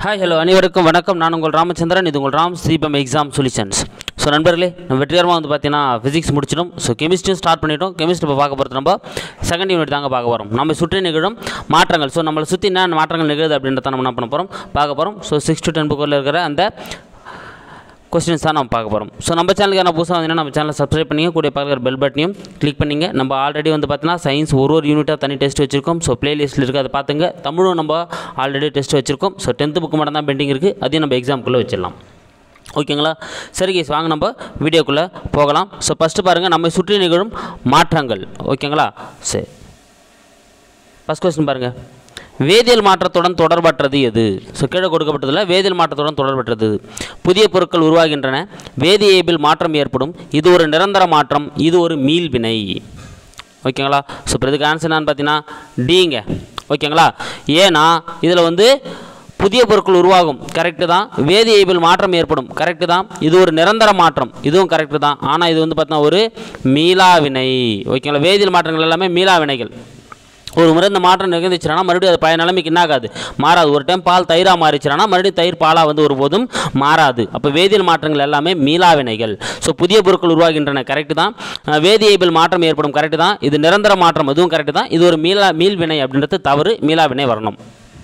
Hi hello அனைவருக்கும் வணக்கம் நான் உங்கள் ராமச்சந்திரன் இது உங்கள் ராம் ஸ்ரீபம் எக்ஸாம் சொல்யூஷன்ஸ் ஸோ நண்பர்களே நம்ம வெற்றிகரமாக வந்து பார்த்தீங்கன்னா ஃபிசிக்ஸ் முடிச்சிடும் ஸோ கெமிஸ்ட்ரியும் ஸ்டார்ட் பண்ணிட்டோம் கெமிஸ்ட்ரி இப்போ பார்க்க போகிறது நம்ம செகண்ட் யூனிட் தாங்க பார்க்க போகிறோம் நம்ம சுற்றி நிகழும் மாற்றங்கள் ஸோ நம்மளை சுற்றி என்ன மாற்றங்கள் நிகழுது அப்படின்றத நம்ம என்ன பண்ண போகிறோம் பார்க்க போகிறோம் ஸோ சிக்ஸ் டு டென் புக்கில் இருக்கிற அந்த கொஸ்டின்ஸ் தான் நம்ம பார்க்க போகிறோம் ஸோ நம்ம சேனலுக்கு என்ன புதுசாக வந்தீங்கன்னா நம்ம சேனலை சப்ஸ்கிரைப் பண்ணிங்க கூட பார்க்குற பெல் பட்டனையும் கிளிக் பண்ணிங்க நம்ம ஆல்ரெடி வந்து பார்த்தீங்கன்னா சயின்ஸ் ஒரு ஒரு யூனிட்டாக தனி டெஸ்ட் வச்சிருக்கோம் ஸோ பிளேலிஸ்ட்டில் இருக்குது அதை பார்த்துங்க தமிழும் நம்ம ஆல்ரெடி டெஸ்ட் வச்சிருக்கோம் ஸோ டென்த்து புக்கு மட்டும் தான் பெண்டிங் இருக்குது அதையும் நம்ம எக்ஸாமுக்குள்ளே வச்சிடலாம் ஓகேங்களா சரி கேஸ் வாங்க நம்ம வீடியோக்குள்ளே போகலாம் ஸோ ஃபஸ்ட்டு பாருங்கள் நம்மை சுற்றி நிகழும் மாற்றங்கள் ஓகேங்களா சரி ஃபஸ்ட் கொஸ்டின் பாருங்கள் வேதியியல் மாற்றத்துடன் தொடர்பற்றது எது ஸோ கீழே கொடுக்கப்பட்டதில் வேதியியல் மாற்றத்துடன் தொடர்பற்றது எது? புதிய பொருட்கள் உருவாகின்றன வேதியியல் மாற்றம் ஏற்படும் இது ஒரு நிரந்தர மாற்றம் இது ஒரு மீள்வினை ஓகேங்களா ஸோ இப்போ இதுக்கு ஆன்சர் என்னன்னு பார்த்தீங்கன்னா டிங்க ஓகேங்களா ஏன்னா இதில் வந்து புதிய பொருட்கள் உருவாகும் கரெக்டு தான் வேதியியல் மாற்றம் ஏற்படும் கரெக்டு தான் இது ஒரு நிரந்தர மாற்றம் இதுவும் கரெக்டு தான் ஆனால் இது வந்து பார்த்தீங்கன்னா ஒரு மீளாவினை ஓகேங்களா வேதியியல் மாற்றங்கள் எல்லாமே மீளாவினைகள் ஒரு முறை இந்த மாற்றம் நிகழ்ந்துச்சுனா மறுபடியும் அது பழைய நிலைமைக்கு என்ன ஆகாது மாறாது ஒரு டைம் பால் தயிராக மாறிச்சுனா மறுபடியும் தயிர் பாலாக வந்து ஒருபோதும் மாறாது அப்போ வேதியியல் மாற்றங்கள் எல்லாமே மீளாவினைகள் ஸோ புதிய பொருட்கள் உருவாகின்றன கரெக்டு தான் அஹ் வேதியியல் மாற்றம் ஏற்படும் கரெக்டு தான் இது நிரந்தர மாற்றம் அதுவும் கரெக்டு தான் இது ஒரு மீளா மீள்வினை அப்படின்றது தவறு மீளாவினை வரணும்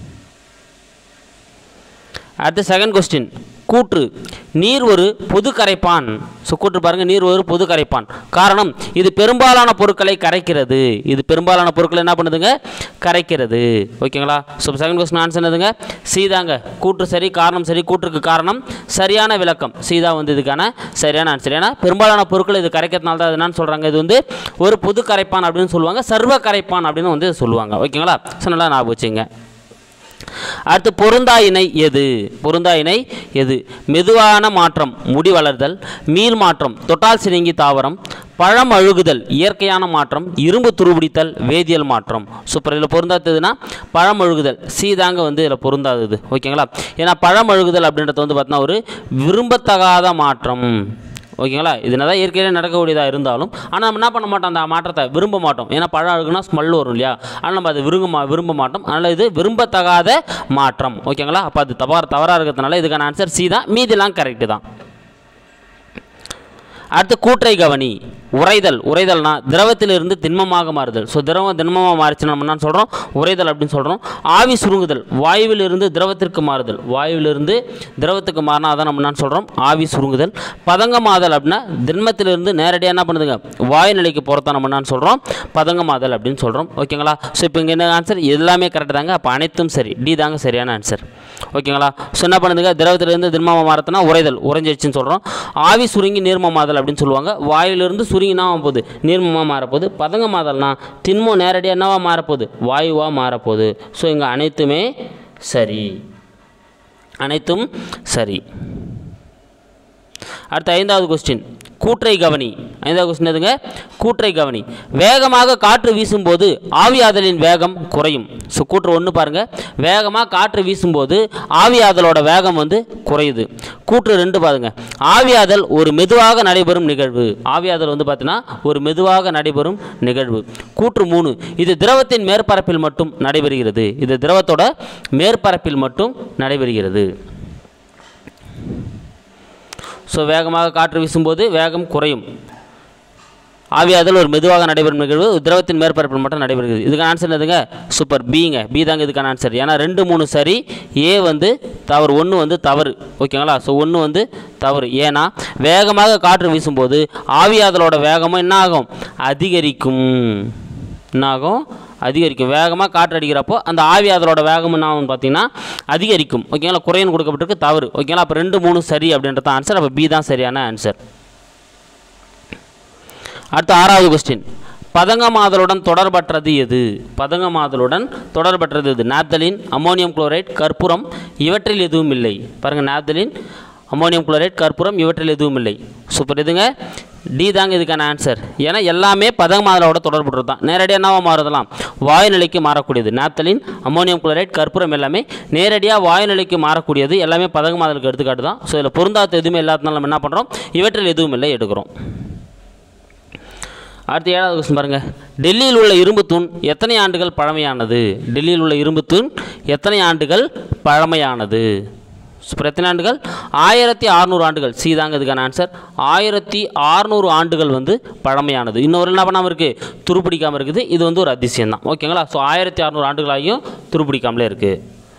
அடுத்த செகண்ட் கொஸ்டின் கூற்று நீர் ஒரு பொது கரைப்பான் ஸோ கூற்று பாருங்கள் நீர் ஒரு பொது கரைப்பான் காரணம் இது பெரும்பாலான பொருட்களை கரைக்கிறது இது பெரும்பாலான பொருட்களை என்ன பண்ணுதுங்க கரைக்கிறது ஓகேங்களா ஸோ செகண்ட் கொஸ்டின் ஆன்சர் என்னதுங்க சீதாங்க கூற்று சரி காரணம் சரி கூற்றுக்கு காரணம் சரியான விளக்கம் சீதா வந்து இதுக்கான சரியான ஆன்சர் ஏன்னா பெரும்பாலான பொருட்கள் இது கரைக்கிறதுனால தான் அது என்னன்னு சொல்கிறாங்க இது வந்து ஒரு பொது கரைப்பான் அப்படின்னு சொல்லுவாங்க சர்வ கரைப்பான் அப்படின்னு வந்து சொல்லுவாங்க ஓகேங்களா ஸோ நல்லா ஞாபகம் வச்சுங்க அடுத்து பொருந்தா இணை எது பொருந்தா இணை எது மெதுவான மாற்றம் முடி வளர்தல் மீள் மாற்றம் தொட்டால் சிறுங்கி தாவரம் பழம் அழுகுதல் இயற்கையான மாற்றம் இரும்பு துருபிடித்தல் வேதியியல் மாற்றம் சூப்பர் இதில் பொருந்தாததுன்னா பழம் அழுகுதல் சீதாங்க வந்து இதில் பொருந்தாதது ஓகேங்களா ஏன்னா பழம் அழுகுதல் அப்படின்றது வந்து பார்த்தீங்கன்னா ஒரு விரும்பத்தகாத மாற்றம் ஓகேங்களா இது தான் இயற்கையிலே நடக்கக்கூடியதாக இருந்தாலும் ஆனால் நம்ம என்ன பண்ண மாட்டோம் அந்த மாற்றத்தை விரும்ப மாட்டோம் ஏன்னா பழம் அழுகுனா ஸ்மெல் வரும் இல்லையா ஆனால் நம்ம அதை விரும்ப மா விரும்ப மாட்டோம் அதனால் இது விரும்பத்தகாத மாற்றம் ஓகேங்களா அப்போ அது தவறு தவறாக இருக்கிறதுனால இதுக்கான ஆன்சர் சி தான் மீதிலாம் கரெக்டு தான் அடுத்து கூற்றை கவனி உறைதல் உறைதல்னா திரவத்திலிருந்து திண்மமாக மாறுதல் ஸோ திரவம் திண்மமாக மாறிச்சுன்னா நம்ம என்ன சொல்கிறோம் உறைதல் அப்படின்னு சொல்கிறோம் ஆவி சுருங்குதல் வாயுவிலிருந்து திரவத்திற்கு மாறுதல் வாயுவிலிருந்து திரவத்துக்கு மாறினா அதான் நம்ம என்ன சொல்கிறோம் ஆவி சுருங்குதல் பதங்கமாதல் அப்படின்னா திண்மத்திலிருந்து நேரடியாக என்ன பண்ணுதுங்க வாயு நிலைக்கு போகிறதா நம்ம என்ன சொல்கிறோம் பதங்கமாதல் அப்படின்னு சொல்கிறோம் ஓகேங்களா ஸோ இப்போ இங்கே என்ன ஆன்சர் எல்லாமே கரெக்டு தாங்க அப்போ அனைத்தும் சரி டி தாங்க சரியான ஆன்சர் ஓகேங்களா ஸோ என்ன பண்ணுதுங்க திரவத்திலிருந்து திண்மமாக மாறத்துனா உறைதல் உறைஞ்சிருச்சுன்னு சொல்கிறோம் ஆவி சுருங்கி நீர்மமாதல் அப்படின்னு சொல்லுவாங்க வாயிலிருந்து சுருங்கி என்ன போகுது நீர்மமாக மாறப்போகுது பதங்கமாதல்னா திண்மம் நேரடியாக என்னவா மாறப்போகுது வாயுவாக மாறப்போகுது ஸோ இங்கே அனைத்துமே சரி அனைத்தும் சரி அடுத்த ஐந்தாவது கொஸ்டின் கூற்றை கவனி ஐந்தாவது கொஸ்டின் எதுங்க கூற்றை கவனி வேகமாக காற்று வீசும்போது ஆவியாதலின் வேகம் குறையும் ஸோ கூற்று ஒன்று பாருங்கள் வேகமாக காற்று வீசும்போது ஆவியாதலோட வேகம் வந்து குறையுது கூற்று ரெண்டு பாருங்க ஆவியாதல் ஒரு மெதுவாக நடைபெறும் நிகழ்வு ஆவியாதல் வந்து பார்த்தீங்கன்னா ஒரு மெதுவாக நடைபெறும் நிகழ்வு கூற்று மூணு இது திரவத்தின் மேற்பரப்பில் மட்டும் நடைபெறுகிறது இது திரவத்தோட மேற்பரப்பில் மட்டும் நடைபெறுகிறது ஸோ வேகமாக காற்று வீசும்போது வேகம் குறையும் ஆவியாதல் ஒரு மெதுவாக நடைபெறும் நிகழ்வு திரவத்தின் மேற்பரப்பில் மட்டும் நடைபெறுகிறது இதுக்கான ஆன்சர் என்னதுங்க சூப்பர் பிங்க பி தாங்க இதுக்கான ஆன்சர் ஏன்னா ரெண்டு மூணு சரி ஏ வந்து தவறு ஒன்று வந்து தவறு ஓகேங்களா ஸோ ஒன்று வந்து தவறு ஏன்னா வேகமாக காற்று வீசும்போது ஆவியாதலோட வேகமும் என்ன ஆகும் அதிகரிக்கும் என்ன ஆகும் அதிகரிக்கும் வேகமாக காற்று அடிக்கிறப்போ அந்த ஆவி அதோட வேகம் என்ன ஆகும் பார்த்தீங்கன்னா அதிகரிக்கும் ஓகேங்களா குறையன் கொடுக்கப்பட்டிருக்கு தவறு ஓகேங்களா அப்போ ரெண்டு மூணு சரி அப்படின்றது ஆன்சர் அப்போ பி தான் சரியான ஆன்சர் அடுத்த ஆறாவது கொஸ்டின் பதங்கமாதலுடன் தொடர்பற்றது எது பதங்கமாதலுடன் தொடர்பற்றது எது நாப்தலின் அம்மோனியம் குளோரைட் கற்பூரம் இவற்றில் எதுவும் இல்லை பாருங்கள் நாப்தலின் அம்மோனியம் குளோரைட் கற்பூரம் இவற்றில் எதுவும் இல்லை சூப்பர் இதுங்க டி தாங்க இதுக்கான ஆன்சர் ஏன்னா எல்லாமே பதங்கமாதலோட தொடர்புறது தான் நேரடியாக என்னவா மாறுதலாம் வாயு நிலைக்கு மாறக்கூடியது நாப்தலின் அம்மோனியம் குளோரைட் கற்பூரம் எல்லாமே நேரடியாக வாயு நிலைக்கு மாறக்கூடியது எல்லாமே பதங்கமாதலுக்கு எடுத்துக்காட்டு தான் ஸோ இதில் பொருந்தாத எதுவுமே இல்லாதனால நம்ம என்ன பண்ணுறோம் இவற்றில் எதுவும் இல்லை எடுக்கிறோம் அடுத்து ஏழாவது கொஸ்டின் பாருங்கள் டெல்லியில் உள்ள இரும்பு தூண் எத்தனை ஆண்டுகள் பழமையானது டெல்லியில் உள்ள இரும்பு தூண் எத்தனை ஆண்டுகள் பழமையானது சூப்பர் எத்தனை ஆண்டுகள் ஆயிரத்தி அறநூறு ஆண்டுகள் சி தாங்க இதுக்கான ஆன்சர் ஆயிரத்தி அறநூறு ஆண்டுகள் வந்து பழமையானது இன்னொரு என்ன பண்ணாமல் இருக்குது துருப்பிடிக்காமல் இருக்குது இது வந்து ஒரு அதிசயம் தான் ஓகேங்களா ஸோ ஆயிரத்தி அறநூறு ஆண்டுகளாகியும் துருப்பிடிக்காமலே இருக்குது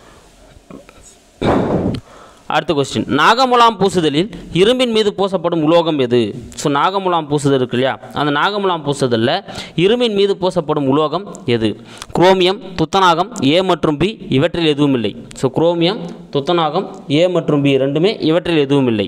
அடுத்த கொஸ்டின் நாகமுலாம் பூசுதலில் இரும்பின் மீது பூசப்படும் உலோகம் எது ஸோ நாகமுலாம் பூசுதல் இருக்கு இல்லையா அந்த நாகமுலாம் பூசுதலில் இரும்பின் மீது பூசப்படும் உலோகம் எது குரோமியம் துத்தநாகம் ஏ மற்றும் பி இவற்றில் எதுவும் இல்லை ஸோ குரோமியம் துத்தநாகம் ஏ மற்றும் பி ரெண்டுமே இவற்றில் எதுவும் இல்லை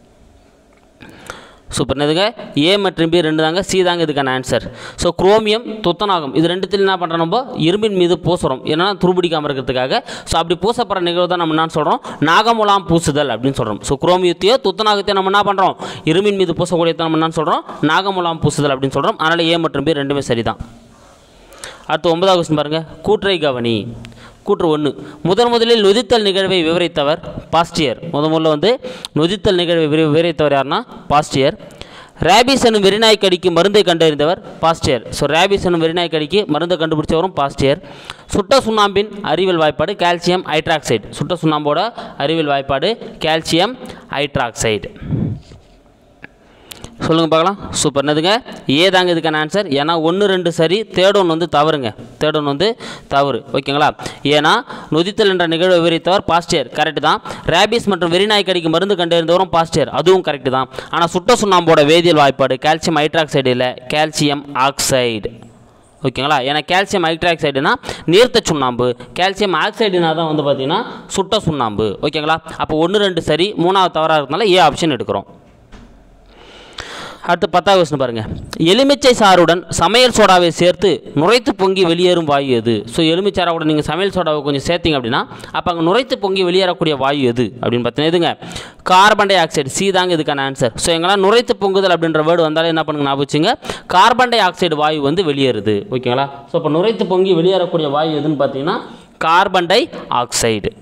சூப்பர் என்னதுங்க ஏ மற்றும் பி ரெண்டு தாங்க சி தாங்க இதுக்கான ஆன்சர் ஸோ குரோமியம் துத்தநாகம் இது ரெண்டுத்தில் என்ன பண்ணுறோம் நம்ம இரும்பின் மீது பூசுகிறோம் என்னன்னா துருபிடிக்காமல் இருக்கிறதுக்காக ஸோ அப்படி பூசப்படுற நிகழ்வு தான் நம்ம என்ன சொல்கிறோம் நாகமுலாம் பூசுதல் அப்படின்னு சொல்கிறோம் ஸோ குரோமியத்தையோ துத்தநாகத்தையோ நம்ம என்ன பண்ணுறோம் இரும்பின் மீது பூசக்கூடியதை நம்ம என்ன சொல்கிறோம் நாகமுலாம் பூசுதல் அப்படின்னு சொல்கிறோம் அதனால் ஏ மற்றும் பி ரெண்டுமே சரிதான் அடுத்து ஒன்பதாவது கொஸ்டின் பாருங்கள் கூற்றை கவனி கூற்று ஒன்று முதன் முதலில் நொதித்தல் நிகழ்வை விவரித்தவர் பாஸ்டியர் முத முதல்ல வந்து நொதித்தல் நிகழ்வை விவரி- விவரித்தவர் யாருன்னா பாஸ்டியர் ரேபிஸ் எனும் வெறிநாய் கடிக்கு மருந்தை கண்டறிந்தவர் பாஸ்டியர் ஸோ ரேபிஸ் எனும் வெறிநாய் கடிக்கு மருந்தை கண்டுபிடிச்சவரும் பாஸ்டியர் சுட்ட சுண்ணாம்பின் அறிவியல் வாய்ப்பாடு கால்சியம் ஹைட்ராக்சைடு சுட்ட சுண்ணாம்போட அறிவியல் வாய்ப்பாடு கால்சியம் ஹைட்ராக்சைடு சொல்லுங்க பார்க்கலாம் சூப்பர் என்னதுங்க ஏ தாங்க இதுக்கான ஆன்சர் ஏன்னா ஒன்று ரெண்டு சரி தேர்ட் ஒன்று வந்து தவறுங்க தேர்ட் ஒன்று வந்து தவறு ஓகேங்களா ஏன்னா நொதித்தல் என்ற நிகழ்வை விவரித்தவர் பாஸ்டியர் கரெக்டு தான் ரேபிஸ் மற்றும் வெறிநாய் கடிக்கு மருந்து கண்டறிந்தவரும் பாஸ்டியர் அதுவும் கரெக்டு தான் ஆனால் சுட்ட சுண்ணாம்போட வேதியியல் வாய்ப்பாடு கால்சியம் ஹைட்ராக்சைடு இல்லை கால்சியம் ஆக்சைடு ஓகேங்களா ஏன்னா கால்சியம் ஹைட்ராக்சைடுனா நீர்த்த சுண்ணாம்பு கால்சியம் ஆக்சைடுனா தான் வந்து பார்த்தீங்கன்னா சுட்ட சுண்ணாம்பு ஓகேங்களா அப்போ ஒன்று ரெண்டு சரி மூணாவது தவறாக இருக்கனால ஏ ஆப்ஷன் எடுக்கிறோம் அடுத்து பத்தாவது கொஸ்டின் பாருங்கள் எலுமிச்சை சாறுடன் சமையல் சோடாவை சேர்த்து நுரைத்து பொங்கி வெளியேறும் வாயு எது ஸோ எலுமிச்சை சாரோட நீங்கள் சமையல் சோடாவை கொஞ்சம் சேர்த்தீங்க அப்படின்னா அப்போ அங்கே நுரைத்து பொங்கி வெளியேறக்கூடிய வாயு எது அப்படின்னு பார்த்தீங்கன்னா எதுங்க கார்பன் டை ஆக்சைடு சி தாங்க இதுக்கான ஆன்சர் ஸோ எங்கெல்லாம் நுரைத்து பொங்குதல் அப்படின்ற வேர்டு வந்தாலே என்ன பண்ணுங்க ஞாபகம் வச்சுங்க கார்பன் டை ஆக்சைடு வாயு வந்து வெளியேறுது ஓகேங்களா ஸோ இப்போ நுரைத்து பொங்கி வெளியேறக்கூடிய வாயு எதுன்னு பார்த்தீங்கன்னா கார்பன் டை ஆக்சைடு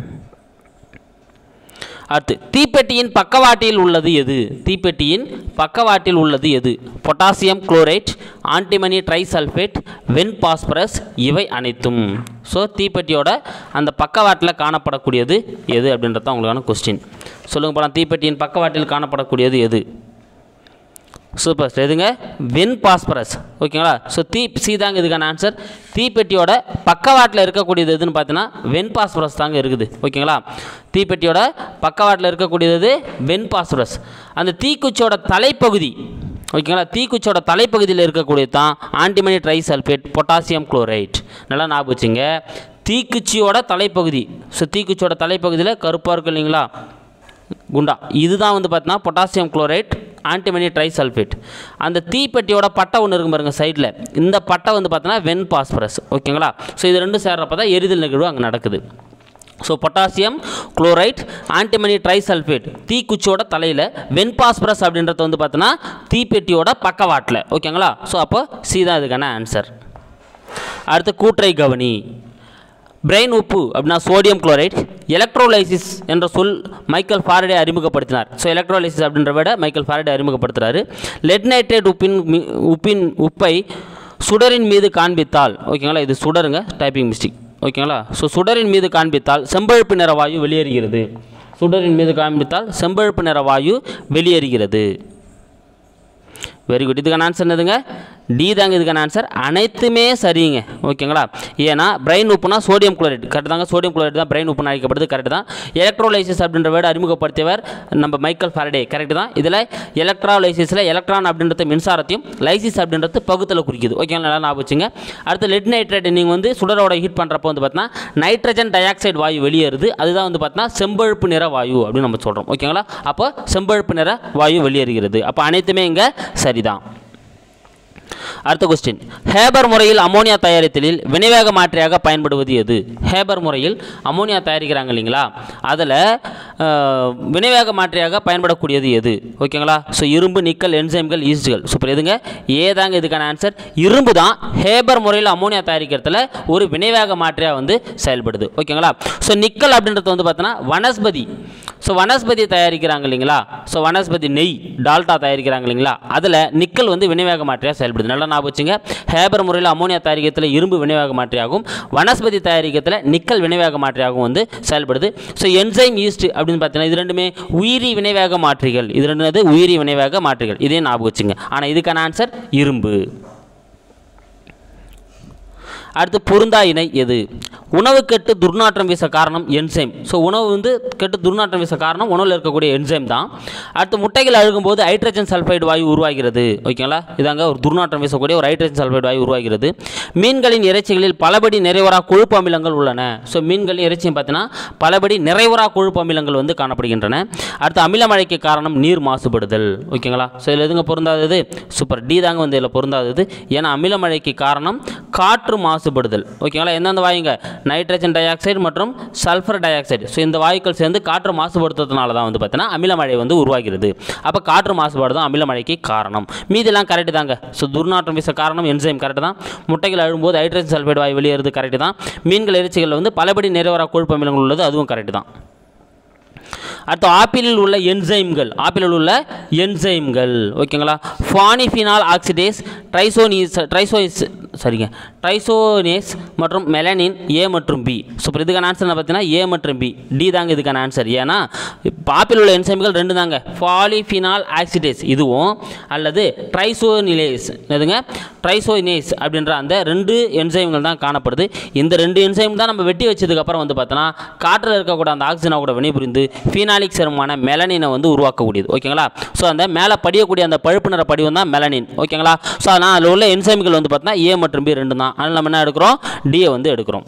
அடுத்து தீப்பெட்டியின் பக்கவாட்டில் உள்ளது எது தீப்பெட்டியின் பக்கவாட்டில் உள்ளது எது பொட்டாசியம் குளோரைட் ஆன்டிமனி ட்ரைசல்ஃபேட் வென் பாஸ்பரஸ் இவை அனைத்தும் ஸோ தீப்பெட்டியோட அந்த பக்கவாட்டில் காணப்படக்கூடியது எது அப்படின்றது தான் உங்களுக்கான கொஸ்டின் சொல்லுங்க போலாம் தீப்பெட்டியின் பக்கவாட்டில் காணப்படக்கூடியது எது சூப்பர் எதுங்க வென் பாஸ்பரஸ் ஓகேங்களா ஸோ தீ சி தாங்க இதுக்கான ஆன்சர் தீப்பெட்டியோட பக்கவாட்டில் இருக்கக்கூடியது எதுன்னு பார்த்தீங்கன்னா வென் பாஸ்பரஸ் தாங்க இருக்குது ஓகேங்களா தீப்பெட்டியோட பக்கவாட்டில் இருக்கக்கூடியது வென் பாஸ்பரஸ் அந்த தீக்குச்சியோட தலைப்பகுதி ஓகேங்களா தீக்குச்சியோட தலைப்பகுதியில் இருக்கக்கூடியது தான் ஆன்டிமனி ட்ரைசல்ஃபேட் பொட்டாசியம் குளோரைட் நல்லா ஞாபகம் வச்சுங்க தீக்குச்சியோட தலைப்பகுதி ஸோ தீக்குச்சியோட தலைப்பகுதியில் கருப்பாக இருக்கு இல்லைங்களா குண்டா இதுதான் வந்து பார்த்தீங்கன்னா பொட்டாசியம் குளோரைட் ஆன்டிமனி ட்ரைசல்ஃபேட் அந்த தீப்பெட்டியோட பட்டை ஒன்று இருக்கும் பாருங்க சைடில் இந்த பட்டை வந்து பார்த்தீங்கன்னா வென் பாஸ்பரஸ் ஓகேங்களா ஸோ இது ரெண்டும் சேர்றப்ப தான் எரிதல் நிகழ்வு அங்கே நடக்குது so potassium chloride antimony trisulphate தீக்குச்சியோட தலையில் வென் பாஸ்பரஸ் அப்படின்றது வந்து பார்த்தீங்கன்னா தீப்பெட்டியோட பக்கவாட்டில் ஓகேங்களா ஸோ அப்போ சி தான் இதுக்கான ஆன்சர் அடுத்து கூற்றை கவனி பிரெயின் உப்பு அப்படின்னா சோடியம் குளோரைட் எலக்ட்ரோலைசிஸ் என்ற சொல் மைக்கேல் ஃபாரடே அறிமுகப்படுத்தினார் ஸோ எலக்ட்ரோலைசிஸ் அப்படின்ற விட மைக்கேல் ஃபாரடே அறிமுகப்படுத்துறாரு லெட் நைட்ரேட் உப்பின் மி- உப்பின் உப்பை சுடரின் மீது காண்பித்தால் ஓகேங்களா இது சுடருங்க டைப்பிங் மிஸ்டேக் ஓகேங்களா ஸோ சுடரின் மீது காண்பித்தால் செம்பழுப்பு நிற வாயு வெளியேறுகிறது சுடரின் மீது காண்பித்தால் செம்பழுப்பு நிற வாயு வெளியேறுகிறது வெரி குட் இதுக்கான ஆன்சர் என்னதுங்க டி தாங்க இதுக்கான ஆன்சர் அனைத்துமே சரிங்க ஓகேங்களா ஏன்னா பிரெயின் உப்புனா சோடியம் குளோரைட் கரெக்ட் தாங்க சோடியம் குளோரைட் தான் பிரெயின் உப்புன்னு அழைக்கப்படுது கரெக்ட் தான் எலக்ட்ரோலைசிஸ் அப்படின்ற வேர்டு அறிமுகப்படுத்தியவர் நம்ம மைக்கேல் ஃபாரடே கரெக்ட் தான் இதில் எலக்ட்ராலைசிஸில் எலக்ட்ரான் அப்படின்றது மின்சாரத்தையும் லைசிஸ் அப்படின்றது பகுத்தில் குறிக்குது ஓகேங்களா நல்லா ஞாபகம் வச்சுங்க அடுத்து லெட் நைட்ரேட் நீங்கள் வந்து சுடரோட ஹீட் பண்ணுறப்போ வந்து பார்த்தீங்கன்னா நைட்ரஜன் டை ஆக்சைடு வாயு வெளியேறுது அதுதான் வந்து பார்த்தீங்கன்னா செம்பழுப்பு நிற வாயு அப்படின்னு நம்ம சொல்கிறோம் ஓகேங்களா அப்போ செம்பழுப்பு நிற வாயு வெளியேறுகிறது அப்போ அனைத்துமே இங்கே சரிதான் அடுத்த கொஸ்டின் ஹேபர் முறையில் அமோனியா தயாரித்தலில் வினைவேக மாற்றியாக பயன்படுவது எது ஹேபர் முறையில் அமோனியா தயாரிக்கிறாங்க இல்லைங்களா அதில் வினைவேக மாற்றியாக பயன்படக்கூடியது எது ஓகேங்களா ஸோ இரும்பு நிக்கல் என்சைம்கள் ஈஸ்ட்கள் சூப்பர் எதுங்க ஏதாங்க இதுக்கான ஆன்சர் இரும்பு தான் ஹேபர் முறையில் அமோனியா தயாரிக்கிறதுல ஒரு வினைவேக மாற்றியாக வந்து செயல்படுது ஓகேங்களா ஸோ நிக்கல் அப்படின்றது வந்து பார்த்தோன்னா வனஸ்பதி ஸோ வனஸ்பதி தயாரிக்கிறாங்க இல்லைங்களா ஸோ வனஸ்பதி நெய் டால்டா தயாரிக்கிறாங்க இல்லைங்களா அதில் நிக்கல் வந்து வினைவேக மாற்றியாக செயல்படுது நல்லா ஞாபகம் வச்சுங்க ஹேபர் முறையில் அமோனியா தயாரிக்கத்தில் இரும்பு வினைவேக மாற்றியாகவும் வனஸ்பதி தயாரிக்கத்தில் நிக்கல் வினைவேக மாற்றியாகவும் வந்து செயல்படுது ஸோ என்சைம் ஈஸ்ட் அப்படின்னு பார்த்தீங்கன்னா இது ரெண்டுமே உயிரி வினைவேக மாற்றிகள் இது ரெண்டு என்னது உயிரி வினைவேக மாற்றிகள் இதே ஞாபகம் வச்சுங்க ஆனால் இதுக்கான ஆன்சர் இரும்பு அடுத்து பொருந்தா இணை எது உணவு கெட்டு துர்நாற்றம் வீச காரணம் என்சைம் ஸோ உணவு வந்து கெட்டு துர்நாற்றம் வீச காரணம் உணவில் இருக்கக்கூடிய என்சைம் தான் அடுத்து முட்டைகள் அழுகும்போது ஹைட்ரஜன் சல்ஃபைடு வாயு உருவாகிறது ஓகேங்களா இதாங்க ஒரு துர்நாற்றம் வீசக்கூடிய ஒரு ஹைட்ரஜன் சல்ஃபைடு வாயு உருவாகிறது மீன்களின் இறைச்சிகளில் பலபடி நிறைவரா கொழுப்பு அமிலங்கள் உள்ளன ஸோ மீன்களின் இறைச்சியும் பார்த்தீங்கன்னா பலபடி நிறைவரா கொழுப்பு அமிலங்கள் வந்து காணப்படுகின்றன அடுத்து அமிலமழைக்கு காரணம் நீர் மாசுபடுதல் ஓகேங்களா ஸோ இதில் எதுங்க பொருந்தாதது சூப்பர் டி தாங்க வந்து இதில் பொருந்தாதது ஏன்னா அமிலமழைக்கு காரணம் காற்று மாசுபடுதல் ஓகேங்களா எந்தெந்த வாயுங்க நைட்ரஜன் டை ஆக்சைடு மற்றும் சல்ஃபர் டை ஆக்சைடு ஸோ இந்த வாயுக்கள் சேர்ந்து காற்று மாசுபடுத்துறதுனால தான் வந்து பார்த்தீங்கன்னா அமிலமழை வந்து உருவாகிறது அப்போ காற்று மாசுபாடு தான் அமிலமழைக்கு காரணம் மீதெல்லாம் கரெக்டு தாங்க ஸோ துர்நாற்றம் வீச காரணம் என்சைம் கரெக்டு தான் முட்டைகள் அழும்போது ஹைட்ரஜன் சல்ஃபைடு வாயு வெளியேறது கரெக்டு தான் மீன்கள் இறைச்சிகள் வந்து பலபடி நிறைவரா கொழுப்பு அமிலங்கள் உள்ளது அதுவும் கரெக்டு தான் அடுத்து ஆப்பிளில் உள்ள என்சைம்கள் ஆப்பிளில் உள்ள என்சைம்கள் ஓகேங்களா ஃபானிஃபினால் ஆக்சிடேஸ் ட்ரைசோனீஸ் ட்ரைசோயிஸ் சரிங்க ட்ரைசோனேஸ் மற்றும் மெலனின் ஏ மற்றும் பி ஸோ இப்போ இதுக்கான ஆன்சர் பார்த்தீங்கன்னா ஏ மற்றும் பி டி தாங்க இதுக்கான ஆன்சர் ஏன்னா இப்போ ஆப்பிள் உள்ள என்சைம்கள் ரெண்டு தாங்க ஃபாலிஃபினால் ஆக்சிடேஸ் இதுவும் அல்லது ட்ரைசோனிலேஸ் எதுங்க ட்ரைசோனேஸ் அப்படின்ற அந்த ரெண்டு என்சைம்கள் தான் காணப்படுது இந்த ரெண்டு என்சைம் தான் நம்ம வெட்டி வச்சதுக்கப்புறம் வந்து பார்த்தோன்னா காற்றில் இருக்கக்கூடிய அந்த ஆக்சிஜனோட வினைபுரிந்து ஃபீனாலிக் செருமான மெலனினை வந்து உருவாக்கக்கூடியது ஓகேங்களா ஸோ அந்த மேலே படியக்கூடிய அந்த பழுப்பு நிற படிவம் தான் மெலனின் ஓகேங்களா ஸோ அதனால் அதில் உள்ள என்சைம்கள் வந்து பார்த்தோன்னா ஏ மற்றும் பி ரெண்டு தான் அதனால் நம்ம என்ன எடுக்கிறோம் டியை வந்து எடுக்கிறோம்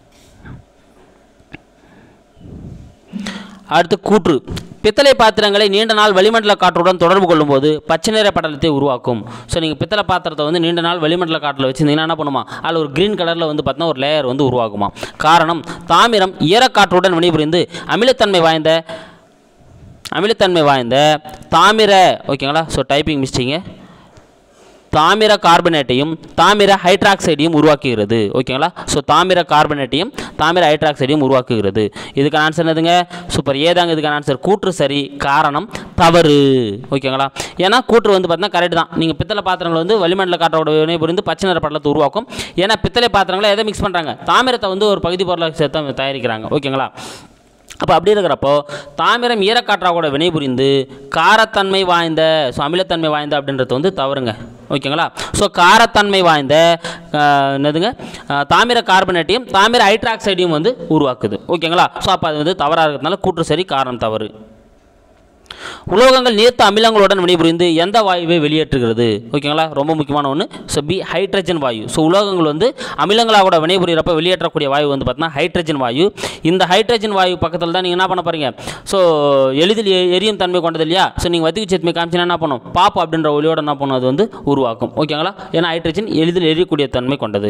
அடுத்து கூற்று பித்தளை பாத்திரங்களை நீண்ட நாள் வளிமண்டல காற்றுடன் தொடர்பு கொள்ளும்போது பச்சை நிற படலத்தை உருவாக்கும் ஸோ நீங்கள் பித்தளை பாத்திரத்தை வந்து நீண்ட நாள் வளிமண்டல காற்றில் வச்சுருந்தீங்கன்னா என்ன பண்ணுமா அதில் ஒரு க்ரீன் கலரில் வந்து பார்த்தீங்கன்னா ஒரு லேயர் வந்து உருவாகுமா காரணம் தாமிரம் ஈரக்காற்றுடன் வினைபுரிந்து அமிலத்தன்மை வாய்ந்த அமிலத்தன்மை வாய்ந்த தாமிர ஓகேங்களா ஸோ டைப்பிங் மிஸ்டேங்க தாமிர கார்பனேட்டையும் தாமிர ஹைட்ராக்சைடையும் உருவாக்குகிறது ஓகேங்களா ஸோ தாமிர கார்பனேட்டையும் தாமிர ஹைட்ராக்சைடையும் உருவாக்குகிறது இதுக்கான ஆன்சர் என்னதுங்க சூப்பர் ஏதாங்க இதுக்கான ஆன்சர் கூற்று சரி காரணம் தவறு ஓகேங்களா ஏன்னா கூற்று வந்து பார்த்தீங்கன்னா கரெக்ட் தான் நீங்கள் பித்தளை பாத்திரங்கள் வந்து வளிமண்டல காற்றோட வினை புரிந்து பச்சை நிற படலத்தை உருவாக்கும் ஏன்னா பித்தளை பாத்திரங்களை எதை மிக்ஸ் பண்ணுறாங்க தாமிரத்தை வந்து ஒரு பகுதி பொருளாக சேர்த்து தயாரிக்கிறாங்க ஓகேங்களா அப்போ அப்படி இருக்கிறப்போ தாமிரம் ஈரக்காற்றாவோட வினைபுரிந்து காரத்தன்மை வாய்ந்த ஸோ அமிலத்தன்மை வாய்ந்த அப்படின்றது வந்து தவறுங்க ஓகேங்களா ஸோ காரத்தன்மை வாய்ந்த ஆஹ், என்னதுங்க ஆஹ், தாமிர கார்பனேட்டையும் தாமிர ஹைட்ராக்சைடையும் வந்து உருவாக்குது ஓகேங்களா ஸோ அப்போ அது வந்து தவறாக இருக்கிறதுனால கூற்று சரி காரணம் தவறு உலோகங்கள் நீர்த்த அமிலங்களுடன் வினைபுரிந்து எந்த வாயுவை வெளியேற்றுகிறது ஓகேங்களா ரொம்ப முக்கியமான ஒன்று ஸோ பி ஹைட்ரஜன் வாயு ஸோ உலோகங்கள் வந்து அமிலங்களாக கூட வினைபுரியறப்ப வெளியேற்றக்கூடிய வாயு வந்து பார்த்தீங்கன்னா ஹைட்ரஜன் வாயு இந்த ஹைட்ரஜன் வாயு பக்கத்தில் தான் நீங்கள் என்ன பண்ண போறீங்க ஸோ எளிதில் எ- எரியும் தன்மை கொண்டது இல்லையா ஸோ நீங்கள் வத்திக்கு சேர்த்துமை காமிச்சினா என்ன பண்ணும் பாப்பு அப்படின்ற ஒளியோட என்ன பண்ணும் அது வந்து உருவாக்கும் ஓகேங்களா ஏன்னா ஹைட்ரஜன் எளிதில் எரியக்கூடிய தன்மை கொண்டது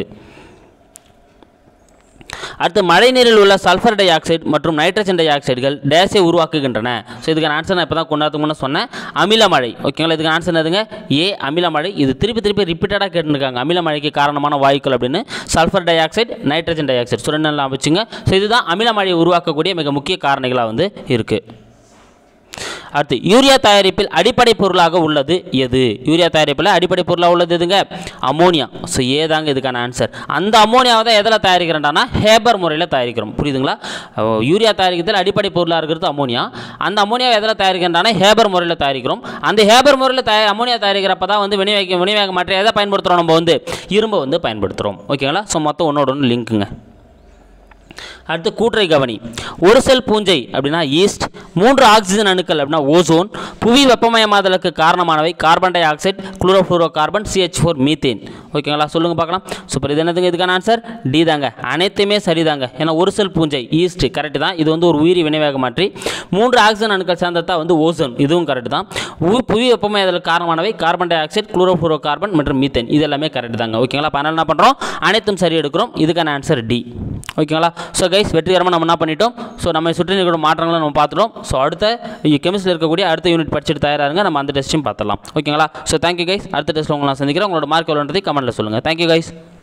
அடுத்து மழைநீரில் உள்ள சல்ஃபர் டை ஆக்சைடு மற்றும் நைட்ரஜன் டை ஆக்சைடுகள் டேஸை உருவாக்குகின்றன ஸோ இதுக்கான ஆன்சர் நான் இப்போ தான் கொண்டாந்து முன்னே சொன்னேன் அமிலமழை ஓகேங்களா இதுக்கு ஆன்சர் என்னதுங்க ஏ அமிலமழை இது திருப்பி திருப்பி ரிப்பீட்டடாக கேட்டுருக்காங்க அமிலமழைக்கு காரணமான வாயுக்கள் அப்படின்னு sulphur dioxide nitrogen dioxide so ரெண்டு நல்லா வச்சுங்க ஸோ இதுதான் அமிலமழையை உருவாக்கக்கூடிய மிக முக்கிய காரணிகளாக வந்து இருக்குது அடுத்து யூரியா தயாரிப்பில் அடிப்படை பொருளாக உள்ளது எது யூரியா தயாரிப்பில் அடிப்படை பொருளாக உள்ளது எதுங்க அமோனியா ஸோ ஏதாங்க இதுக்கான ஆன்சர் அந்த அமோனியாவை தான் எதில் தயாரிக்கிறேன்டானா ஹேபர் முறையில் தயாரிக்கிறோம் புரியுதுங்களா அஹ் யூரியா தயாரிக்கிறதுல அடிப்படை பொருளாக இருக்கிறது அமோனியா அந்த அமோனியாவை எதில் தயாரிக்கிறேன்டானா ஹேபர் முறையில் தயாரிக்கிறோம் அந்த ஹேபர் முறையில் தயா அமோனியா தயாரிக்கிறப்ப தான் வந்து வினைவேக வினைவேக மாற்றி எதை பயன்படுத்துகிறோம் நம்ம வந்து இரும்பை வந்து பயன்படுத்துகிறோம் ஓகேங்களா ஸோ மொத்தம் ஒன்றோட ஒன்று லிங்க்குங்க அடுத்து கூற்றை கவனி ஒரு செல் பூஞ்சை அப்படின்னா ஈஸ்ட் மூன்று ஆக்சிஜன் அணுக்கள் அப்படின்னா ஓசோன் புவி வெப்பமயமாதலுக்கு காரணமானவை carbon dioxide chlorofluorocarbon CH four methane ஓகேங்களா சொல்லுங்கள் பார்க்கலாம் சூப்பர் இது என்னதுங்க இதுக்கான ஆன்சர் டி தாங்க அனைத்துமே சரிதாங்க ஏன்னா ஒரு செல் பூஞ்சை ஈஸ்ட் கரெக்ட் தான் இது வந்து ஒரு உயிரி வினைவேக மாற்றி மூன்று ஆக்சிஜன் அணுக்கள் சேர்ந்தது தான் வந்து ஓசோன் இதுவும் கரெக்ட் தான் உ- புவி வெப்பமயதலுக்கு காரணமானவை carbon dioxide chlorofluorocarbon மற்றும் மீத்தேன் இது எல்லாமே கரெக்ட் தாங்க ஓகேங்களா அப்ப அதனால என்ன பண்ணுறோம் அனைத்தும் சரி எடுக்கிறோம் இதுக்கான ஆன்சர் டி ஓகேங்களா ஸோ கைஸ் வெற்றிகரமாக நம்ம என்ன பண்ணிட்டோம் ஸோ நம்ம சுற்றி இருக்கிற மாற்றங்களை நம்ம பார்த்துட்டோம் ஸோ அடுத்த கெமிஸ்ட்ரியில் இருக்கக்கூடிய அடுத்த யூனிட் படிச்சுட்டு தயாராக நம்ம அந்த டெஸ்ட்டையும் பார்த்துடலாம் ஓகேங்களா ஸோ தேங்க்யூ கைஸ் அடுத்த டெஸ்ட்டில் உங்களை நான் சந்திக்கிறேன் உங்களோட மார்க் எவ்வளோன்றதை கமெண்ட்டில் சொல்லுங்கள் தேங்க்யூ கைஸ்